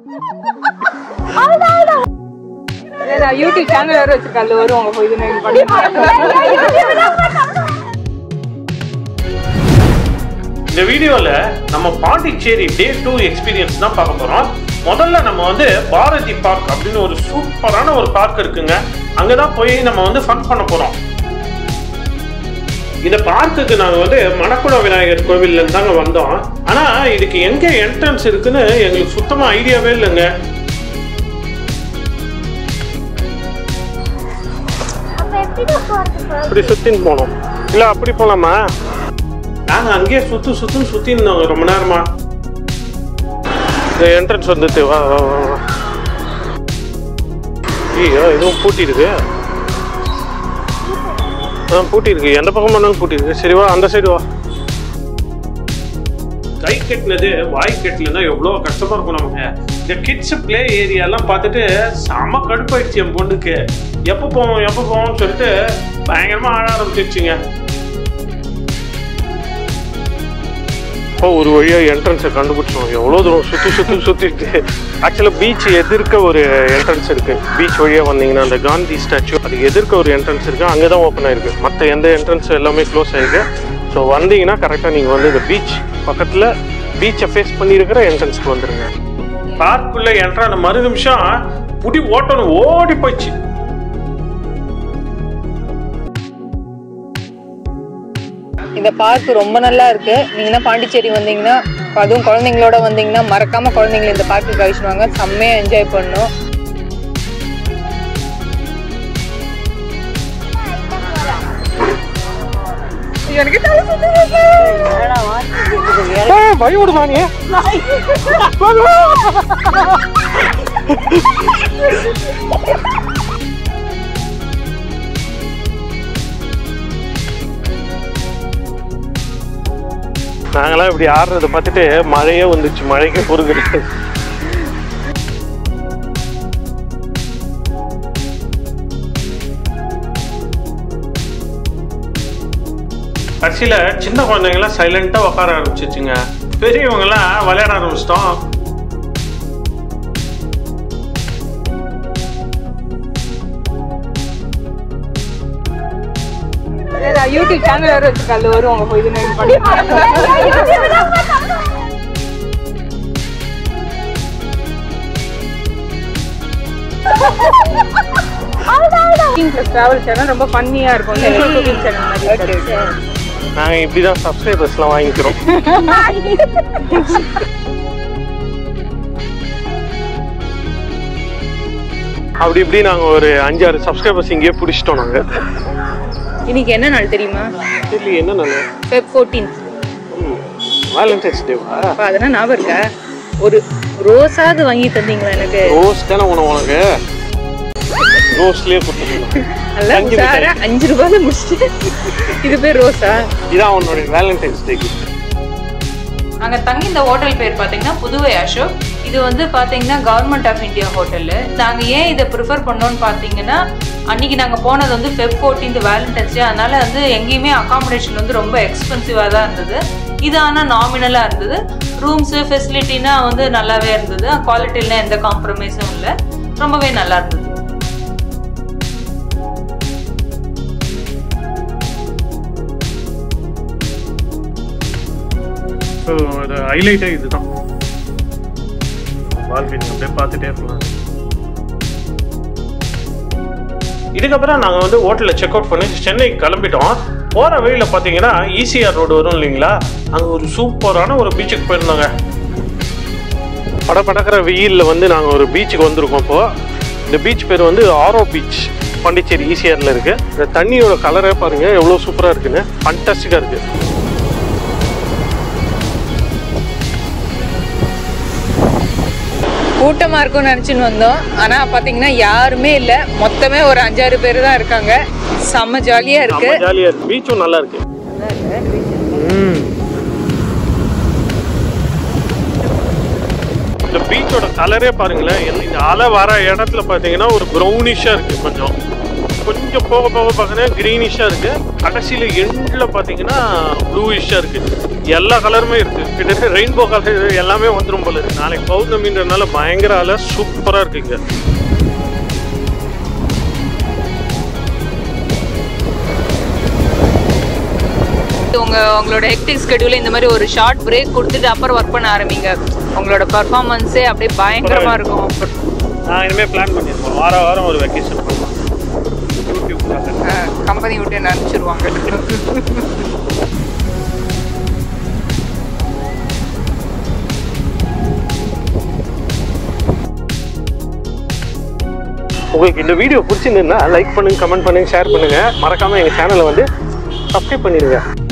நான் YouTube channel வேற வச்சிருக்கேன் அதுல வரும் உங்க போய் இது பண்ணி இந்த வீடியோல நம்ம பாண்டிச்சேரி டே டூ எக்ஸ்பீரியன்ஸ் தான் பார்க்க போறோம் முதல்ல நம்ம வந்து பாரதி பார்க் அப்படின்னு ஒரு சூப்பரான ஒரு பார்க் இருக்குங்க அங்கதான் போய் நம்ம வந்து ஃபன் பண்ண போறோம் இந்த பார்க்குக்கு நாங்கள் வந்து மணக்குள விநாயகர் கோவில்ல இருந்து தாங்க வந்தோம் ஆனா இதுக்கு எங்க என்ட்ரன்ஸ் இருக்குன்னு எங்களுக்கு சுத்தமா ஐடியாவே இல்லைங்க அப்ப எப்படி போறது அப்படி சுத்தின்னு போனோம் இல்ல அப்படி போலாமா நாங்க அங்கேயே சுத்து சுத்துன்னு சுத்தி இருந்தோங்க ரொம்ப நேரமா இந்த என்ட்ரன்ஸ் வந்துட்டு வா வா வா வா ஐயோ இதுவும் பூட்டி இருக்கு ஆ பூட்டி இருக்கு எந்த பக்கம் பண்ணாலும் பூட்டி இருக்கு சரி வா அந்த சைடு வா கை கட்டினது வாய் கட்டலன்னா எவ்வளோ கஷ்டமா இருக்கும் நமக்கு இந்த கிட்ஸ் பிளே ஏரியாலாம் பார்த்துட்டு செம கடுப்பாயிடுச்சு என் பொண்ணுக்கு எப்போ போவோம் எப்போ போவோம்னு சொல்லிட்டு பயங்கரமா ஆட ஆரம்பிச்சிருச்சுங்க இப்போ ஒரு வழியா என்ட்ரன்ஸை கண்டுபிடிச்சோம் எவ்வளோ தூரம் சுற்றி சுற்றி சுற்றிட்டு ஆக்சுவலாக பீச் எதிர்க்க ஒரு என்ட்ரன்ஸ் இருக்கு பீச் வழியா வந்தீங்கன்னா அந்த காந்தி ஸ்டாச்சு அது எதிர்க்க ஒரு என்ட்ரன்ஸ் இருக்கு அங்கே தான் ஓப்பன் ஆயிருக்கு மற்ற எந்த என்ட்ரன்ஸ் எல்லாமே க்ளோஸ் ஆயிருக்கு ஸோ வந்தீங்கன்னா கரெக்டாக நீங்கள் வந்து இந்த பீச் பக்கத்தில் பீச்சை ஃபேஸ் பண்ணியிருக்கிற என்ட்ரன்ஸ்க்கு வந்துருங்க பார்க்குள்ள என்ட்ரான மறு நிமிஷம் புடி ஓட்டணும் ஓடி போச்சு இந்த பார்க் ரொம்ப நல்லா இருக்கு நீங்கன்னா பாண்டிச்சேரி வந்தீங்கன்னா அதுவும் குழந்தைங்களோட வந்தீங்கன்னா மறக்காம குழந்தைங்களை இந்த பார்க்குக்கு அழிச்சுட்டு வாங்க செம்மையா என்ஜாய் பண்ணும் எனக்கு தலை சுத்துது. பயப்படுமா நீ நாங்களாம் இப்படி ஆடுறத பார்த்துட்டு மழையே வந்துச்சு மழைக்கு பொறுக்கல கடைசியில் சின்ன குழந்தைங்களாம் சைலண்டாக உட்கார ஆரம்பிச்சிச்சுங்க பெரியவங்கெல்லாம் விளையாட ஆரம்பிச்சிட்டோம் நான் யூடியூப் சேனல் வேற வச்சிருக்கேன் அதுல வரும் உங்க போய் இது பண்ணி ப்ளஸ் டிராவல் சேனல் ரொம்ப ஃபன்னியா இருக்கும் இந்த குக்கிங் சேனல் மாதிரி நாங்கள் இப்படி தான் சப்ஸ்கிரைபர்ஸ்லாம் வாங்கிக்கிறோம் அப்படி இப்படி நாங்கள் ஒரு அஞ்சாறு சப்ஸ்கிரைபர்ஸ் இங்கேயே பிடிச்சிட்டோம் நாங்கள் இன்னைக்கு என்ன நாள் தெரியுமா சரி என்ன நாங்கள் ஃபெப் ஃபோர்டீன் வேலண்டைன்ஸ் டேவா அப்ப அதெல்லாம் ஞாபகம் இருக்கா ஒரு ரோஸாவது வாங்கி தந்தீங்களா எனக்கு ரோஸ் தானே உனக்கு உனக்கு ரோஸ்லேயே கொடுத்துருக்கோம் நல்லா அஞ்சு உஷாரா அஞ்சு ரூபாயில முடிச்சுட்டு இது பேர் ரோஸா இதான் உன்னோட வேலண்டைன்ஸ் டே அங்க தங்கி இந்த ஹோட்டல் பேர் பாத்தீங்கன்னா புதுவை அசோக் இது வந்து பாத்தீங்கன்னா கவர்மெண்ட் ஆஃப் இந்தியா ஹோட்டல் நாங்க ஏன் இதை ப்ரிஃபர் பண்ணோம்னு பாத்தீங்கன்னா அன்னைக்கு நாங்க போனது வந்து ஃபெப் ஃபோர்டீன்த் வேலண்டைன்ஸ் டே அதனால வந்து எங்கேயுமே அகாமடேஷன் வந்து ரொம்ப எக்ஸ்பென்சிவாக தான் இருந்தது இது ஆனால் நாமினலாக இருந்தது ரூம்ஸு ஃபெசிலிட்டினா வந்து நல்லாவே இருந்தது குவாலிட்டிலாம் எந்த காம்ப்ரமைஸும் இல்லை ரொம்பவே நல்லா இருந்தது ஸோ அது ஹைலைட்டே இதுதான் பால்கனி அப்படியே பார்த்துட்டே இருக்கலாம் இதுக்கப்புறம் நாங்கள் வந்து ஹோட்டலில் செக் அவுட் பண்ணி சென்னைக்கு கிளம்பிட்டோம் போகிற வழியில் பார்த்தீங்கன்னா ஈசிஆர் ரோடு வரும் இல்லைங்களா அங்கே ஒரு சூப்பரான ஒரு பீச்சுக்கு போயிருந்தோங்க பட படக்கிற வெயிலில் வந்து நாங்கள் ஒரு பீச்சுக்கு வந்திருக்கோம் இப்போ இந்த பீச் பேர் வந்து ஆரோ பீச் பாண்டிச்சேரி ஈசிஆரில் இருக்குது இந்த தண்ணியோட கலரே பாருங்கள் எவ்வளோ சூப்பராக இருக்குன்னு ஃபண்டாஸ்டிக்காக இருக்குது கூட்டமா இருக்கும்னு நினைச்சுன்னு வந்தோம் ஆனா பாத்தீங்கன்னா யாருமே இல்ல மொத்தமே ஒரு அஞ்சாறு பேர் தான் இருக்காங்க செம்ம ஜாலியா இருக்கு செம்ம ஜாலியா இருக்கு பீச்சும் நல்லா இருக்கு ம். இந்த பீச்சோட கலரே பாருங்களேன் இந்த- இந்த அலை வர இடத்துல பார்த்தீங்கன்னா ஒரு ப்ரௌனிஷாக இருக்கு கொஞ்சம் கொஞ்சம் போக போக பார்த்தீங்கன்னா க்ரீனிஷாக இருக்கு கடைசியில் எண்டில் பார்த்தீங்கன்னா ப்ளூயிஷாக இருக்கு எல்லா கலருமே இருக்கு கிட்டத்தட்ட ரெயின்போ கலர் எல்லாமே வந்துடும் போல இருக்கு நாளைக்கு பௌர்ணமின்றதுனால பயங்கர அலை சூப்பரா இருக்கு இங்க உங்க உங்களோட ஹெக்டிக் ஸ்கெடியூல இந்த மாதிரி ஒரு ஷார்ட் பிரேக் கொடுத்துட்டு அப்புறம் ஒர்க் பண்ண ஆரம்பிங்க உங்களோட பர்ஃபார்மன்ஸே அப்படியே பயங்கரமா இருக்கும் நான் இனிமேல் பிளான் பண்ணியிருக்கோம் வார வாரம் ஒரு வெக்கேஷன் பண்ணலாம் யூடியூப்காக கம்பெனி விட்டு என்ன அனுப்பிச்சிருவாங்க உங்களுக்கு இந்த வீடியோ பிடிச்சிருந்ததுன்னா லைக் பண்ணுங்க கமெண்ட் பண்ணுங்க ஷேர் பண்ணுங்க மறக்காம எங்க சேனலை வந்து சப்ஸ்கிரைப் பண்ணிடுங்க